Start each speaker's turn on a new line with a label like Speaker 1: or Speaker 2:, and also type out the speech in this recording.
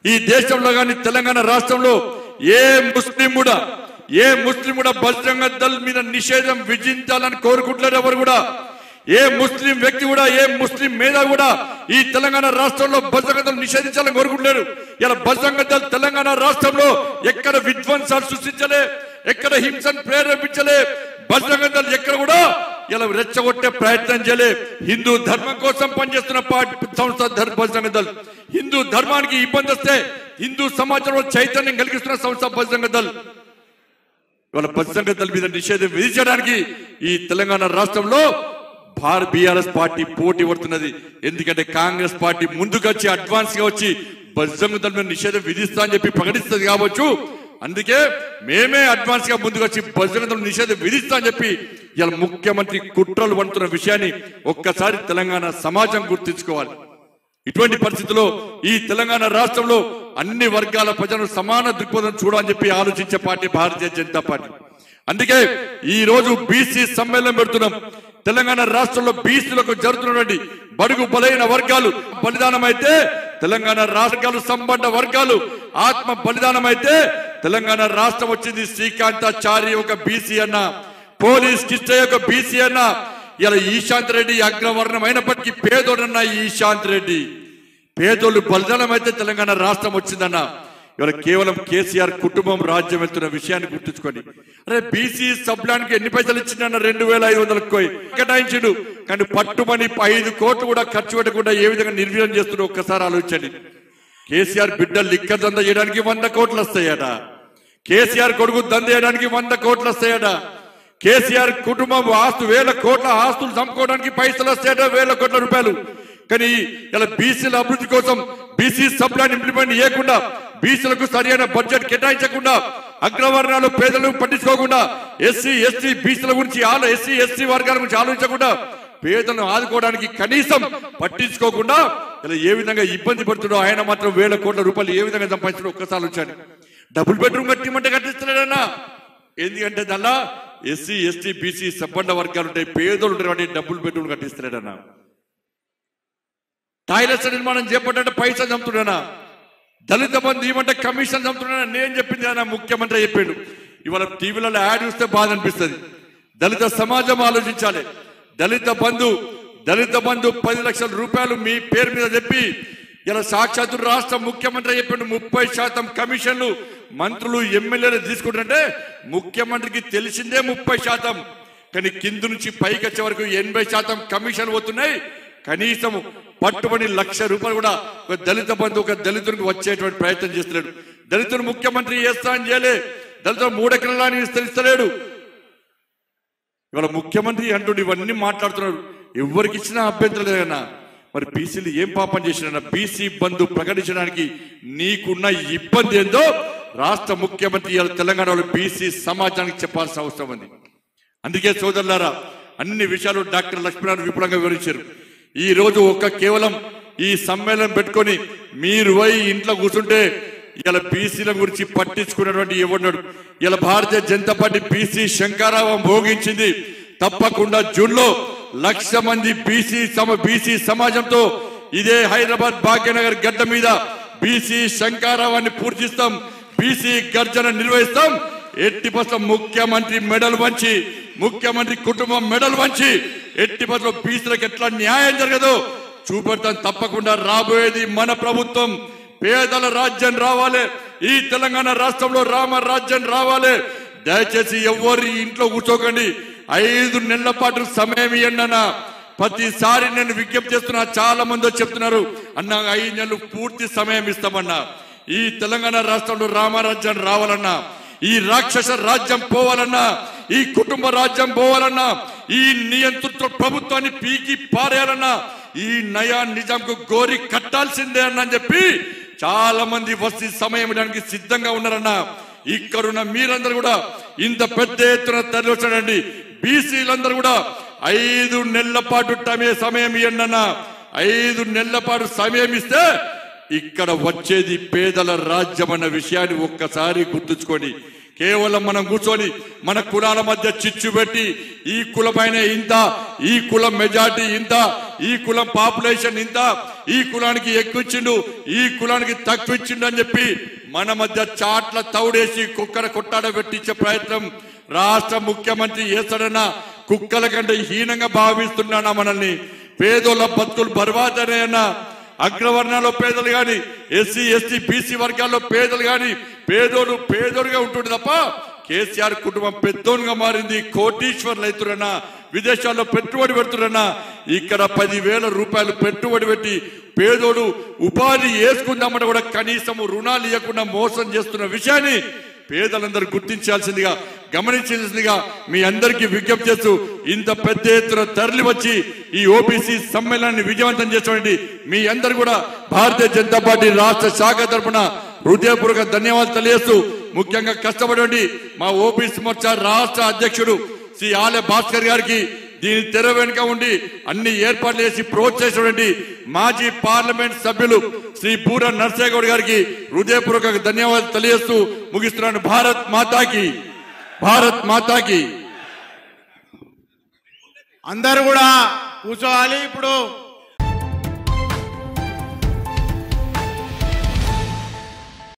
Speaker 1: ఈ దేశంలో కానీ తెలంగాణ రాష్ట్రంలో ఏ ముస్లిం కూడా ఏ ముస్లిం కూడా బజరంగ దళ్ మీద నిషేధం విధించాలని కోరుకుంటున్నారు ఎవరు కూడా ఏ ముస్లిం వ్యక్తి కూడా ఏ ముస్లిం మేధావి కూడా ఈ తెలంగాణ రాష్ట్రంలో బజరంగ దళ్ నిషేధించాలని కోరుకుంటున్నారు ఇలా బజరంగ దళ్ తెలంగాణ రాష్ట్రంలో ఎక్కడ విధ్వంసాలు సృష్టించలే ఎక్కడ హింసను ప్రేరేపించలే బజరంగ దళ్ ఎక్కడ కూడా ఇలా రెచ్చగొట్టే ప్రయత్నం చేయలే హిందూ ధర్మం కోసం పనిచేస్తున్న పార్టీ సంస్థ ధర్- బజరంగ దళ్ హిందూ ధర్మానికి ఇబ్బంది వస్తే హిందూ సమాజంలో చైతన్యం కలిగిస్తున్న సంస్థ బజరంగ దళ్ ఇవాళ బజరంగ దళ్ మీద నిషేధం విధించడానికి ఈ తెలంగాణ రాష్ట్రంలో భారత బీఆర్ఎస్ పార్టీ పోటీ పడుతున్నది ఎందుకంటే కాంగ్రెస్ పార్టీ ముందుకొచ్చి అడ్వాన్స్ గా వచ్చి బజరంగ దళ్ మీద నిషేధం విధిస్తా అని చెప్పి ప్రకటిస్తుంది కావచ్చు అందుకే మేమే అడ్వాన్స్ గా ముందుకొచ్చి బజరంగ దళ్ నిషేధం విధిస్తా అని చెప్పి ఇలా ముఖ్యమంత్రి కుట్రలు వండుతున్న విషయాన్ని ఒక్కసారి తెలంగాణ సమాజం గుర్తించుకోవాలి ఇటువంటి పరిస్థితుల్లో ఈ తెలంగాణ రాష్ట్రంలో అన్ని వర్గాల ప్రజలను సమాన దృక్పథం చూడాలని చెప్పి ఆలోచించే పార్టీ భారతీయ జనతా పార్టీ అందుకే ఈ రోజు బీసీ సమ్మేళనం పెడుతున్నాం తెలంగాణ రాష్ట్రంలో బీసీలకు జరుగుతున్నటువంటి బడుగు బలైన వర్గాలు బలిదానం అయితే తెలంగాణ రాష్ట్రాలు సంబంధ వర్గాలు ఆత్మ బలిదానం అయితే తెలంగాణ రాష్ట్రం వచ్చింది శ్రీకాంతాచారి ఒక బీసీ అన్న పోలీస్ కిష్టయ్య ఒక బీసీ అన్న ఇలా ఈశాంత్ రెడ్డి అగ్రవర్ణం అయినప్పటికీ పేదోడన్న ఈశాంత్ రెడ్డి పేదోళ్ళు బలిదానం అయితే తెలంగాణ రాష్ట్రం వచ్చిందన్న ఇవాళ కేవలం కేసీఆర్ కుటుంబం రాజ్యం వెళ్తున్న విషయాన్ని గుర్తుంచుకోండి అరే బీసీ సబ్లానికి ఎన్ని పైసలు ఇచ్చిందన్న రెండు వేల ఐదు వందలకు పోయి కేటాయించిండు కానీ పట్టుమని ఐదు కోట్లు కూడా ఖర్చు పెట్టకుండా ఏ విధంగా నిర్వీర్యం చేస్తున్నా ఒక్కసారి ఆలోచించండి కేసీఆర్ బిడ్డ లిక్కర్ దంద చేయడానికి వంద కోట్లు వస్తాయట కేసీఆర్ కొడుకు దంద చేయడానికి వంద కోట్లు వస్తాయట కేసీఆర్ కుటుంబం ఆస్తు వేల కోట్ల ఆస్తులు చంపుకోవడానికి పైసలు వస్తాయట వేల కోట్ల రూపాయలు కానీ ఇలా బీసీల అభివృద్ధి కోసం బీసీ సప్లాన్ ఇంప్లిమెంట్ చేయకుండా బీసీలకు సరైన బడ్జెట్ కేటాయించకుండా అగ్రవర్ణాలు పేదలను పట్టించుకోకుండా ఎస్సీ ఎస్టీ బీసీల గురించి ఆలో ఎస్సీ ఎస్టీ వర్గాల గురించి ఆలోచించకుండా పేదలను ఆదుకోవడానికి కనీసం పట్టించుకోకుండా ఇలా ఏ విధంగా ఇబ్బంది పడుతుండో ఆయన మాత్రం వేల కోట్ల రూపాయలు ఏ విధంగా సంపాదించడం ఒక్కసారి వచ్చాను డబుల్ బెడ్రూమ్ కట్టిమంటే కట్టిస్తున్నాడన్నా ఎందుకంటే దానిలో ఎస్సీ ఎస్టీ బీసీ సంపన్న వర్గాలు ఉంటాయి పేదలు ఉంటారు కాబట్టి డబుల్ బెడ్రూమ్ కట్టిస్తున్నాడన్నా టాయిలెట్స్ నిర్మాణం చేపట్టే పైసలు చంపుతున్నానా దళిత బంధు ఇవ్వమంటే కమిషన్ చంపుతున్నా నేను చెప్పింది ఆయన ముఖ్యమంత్రి చెప్పిండు ఇవాళ టీవీలలో యాడ్ చూస్తే బాధ అనిపిస్తుంది దళిత సమాజం ఆలోచించాలి దళిత బంధు దళిత బంధు పది లక్షల రూపాయలు మీ పేరు మీద చెప్పి ఇలా సాక్షాత్తు రాష్ట్ర ముఖ్యమంత్రి చెప్పిండు ముప్పై శాతం కమిషన్లు మంత్రులు ఎమ్మెల్యేలు తీసుకుంటుంటే ముఖ్యమంత్రికి తెలిసిందే ముప్పై శాతం కానీ కింద నుంచి పైకి వచ్చే వరకు ఎనభై శాతం కమిషన్ పోతున్నాయి కనీసం పట్టుబడి లక్ష రూపాయలు కూడా ఒక దళిత బంధు ఒక దళితునికి వచ్చేటువంటి ప్రయత్నం చేస్తున్నాడు దళితుడు ముఖ్యమంత్రి చేస్తా అని చేయలే దళితుడు మూడెకరాలని విస్తరిస్తలేడు ఇవాళ ముఖ్యమంత్రి అంటుండు ఇవన్నీ మాట్లాడుతున్నాడు ఎవరికి ఇచ్చినా అభ్యంతరం లేదన్నా మరి బీసీలు ఏం పాపం చేసిన బీసీ బంధు ప్రకటించడానికి నీకున్న ఇబ్బంది ఏందో రాష్ట్ర ముఖ్యమంత్రి ఇవాళ తెలంగాణలో బీసీ సమాజానికి చెప్పాల్సిన అవసరం ఉంది అందుకే సోదరులారా అన్ని విషయాలు డాక్టర్ లక్ష్మీనారాయణ విపులంగా వివరించారు ఈ రోజు ఒక కేవలం ఈ సమ్మేళనం పెట్టుకొని మీరు పోయి ఇంట్లో కూర్చుంటే ఇలా బీసీల గురించి పట్టించుకున్నటువంటి ఎవడున్నాడు ఇలా భారతీయ జనతా పార్టీ బీసీ శంకారావం భోగించింది తప్పకుండా జూన్ లో లక్ష మంది బీసీ సమ బీసీ సమాజంతో ఇదే హైదరాబాద్ భాగ్యనగర్ గడ్డ మీద బీసీ శంకారావాన్ని పూర్తిస్తాం బీసీ గర్జన నిర్వహిస్తాం ఎట్టి పర్సెంట్ ముఖ్యమంత్రి మెడల్ వంచి ముఖ్యమంత్రి కుటుంబం మెడల్ వంచి ఎట్టి పర్సెంట్ బీసీలకు ఎట్లా న్యాయం జరగదు చూపెడతాం తప్పకుండా రాబోయేది మన ప్రభుత్వం పేదల రాజ్యం రావాలి ఈ తెలంగాణ రాష్ట్రంలో రామ రాజ్యం రావాలి దయచేసి ఎవరి ఇంట్లో కూర్చోకండి ఐదు నెలల పాటు సమయం ఇవ్వండి అన్న ప్రతిసారి నేను విజ్ఞప్తి చేస్తున్నా చాలా మంది వచ్చి చెప్తున్నారు అన్న ఐదు నెలలు పూర్తి సమయం ఇస్తామన్నా ఈ తెలంగాణ రాష్ట్రంలో రామరాజ్యం రావాలన్నా ఈ రాక్షస రాజ్యం పోవాలన్నా ఈ కుటుంబ రాజ్యం పోవాలన్నా ఈ నియంతృత్వ ప్రభుత్వాన్ని పీకి పారేయాలన్నా ఈ నయా నిజాంకు గోరి కట్టాల్సిందే అన్న అని చెప్పి చాలా మంది వస్తీ సమయం ఇవ్వడానికి సిద్ధంగా ఉన్నారన్న ఇక్కడున్న మీరందరూ కూడా ఇంత పెద్ద ఎత్తున తరలి వచ్చాడండి బీసీలందరూ కూడా ఐదు నెలల పాటు టమే సమయం ఇవ్వండి అన్న ఐదు నెలల పాటు సమయం ఇస్తే ఇక్కడ వచ్చేది పేదల రాజ్యం అన్న విషయాన్ని ఒక్కసారి గుర్తుంచుకోండి కేవలం మనం కూర్చొని మన కులాల మధ్య చిచ్చు పెట్టి ఈ కులమైన ఇంత ఈ కులం మెజార్టీ ఇంత ఈ కులం పాపులేషన్ ఇంత ఈ కులానికి ఎక్కువ ఇచ్చిండు ఈ కులానికి తక్కువ ఇచ్చిండు అని చెప్పి మన మధ్య చాట్ల తౌడేసి కుక్కర కొట్టాడ పెట్టించే ప్రయత్నం రాష్ట్ర ముఖ్యమంత్రి చేస్తాడన్న కుక్కల కంటే హీనంగా భావిస్తున్నానా మనల్ని పేదోళ్ళ బతుకులు బర్బాదనే అన్న అగ్రవర్ణాల్లో పేదలు గాని ఎస్సీ ఎస్టీ బీసీ వర్గాల్లో పేదలు గాని పేదోడు పేదోడుగా ఉంటుంది తప్ప కేసీఆర్ కుటుంబం పెద్దోనుగా మారింది కోటీశ్వర్లు అవుతురన్నా విదేశాల్లో పెట్టుబడి పెడుతురన్నా ఇక్కడ పదివేల రూపాయలు పెట్టుబడి పెట్టి పేదోడు ఉపాధి వేసుకుందామంటే కూడా కనీసం రుణాలు ఇవ్వకుండా మోసం చేస్తున్న విషయాన్ని పేదలందరూ గుర్తించాల్సిందిగా గమనించాల్సిందిగా మీ అందరికీ విజ్ఞప్తి చేస్తూ ఇంత పెద్ద ఎత్తున తరలి వచ్చి ఈ ఓబీసీ సమ్మేళనాన్ని విజయవంతం చేసినటువంటి మీ అందరు కూడా భారతీయ జనతా పార్టీ రాష్ట్ర శాఖ తరఫున హృదయపూర్వక ధన్యవాదాలు తెలియజేస్తూ ముఖ్యంగా కష్టపడండి మా ఓబీసీ మోర్చా రాష్ట్ర అధ్యక్షుడు శ్రీ ఆలయ భాస్కర్ గారికి దీని తెర వెనుక ఉండి అన్ని ఏర్పాట్లు చేసి ప్రోత్సహించినటువంటి మాజీ పార్లమెంట్ సభ్యులు శ్రీ పూర నర్సయ్య గౌడ్ గారికి హృదయపూర్వక ధన్యవాదాలు తెలియజేస్తూ ముగిస్తున్నాను భారత్ మాతాకి భారత్ మాతాకి
Speaker 2: అందరూ కూడా కూర్చోవాలి ఇప్పుడు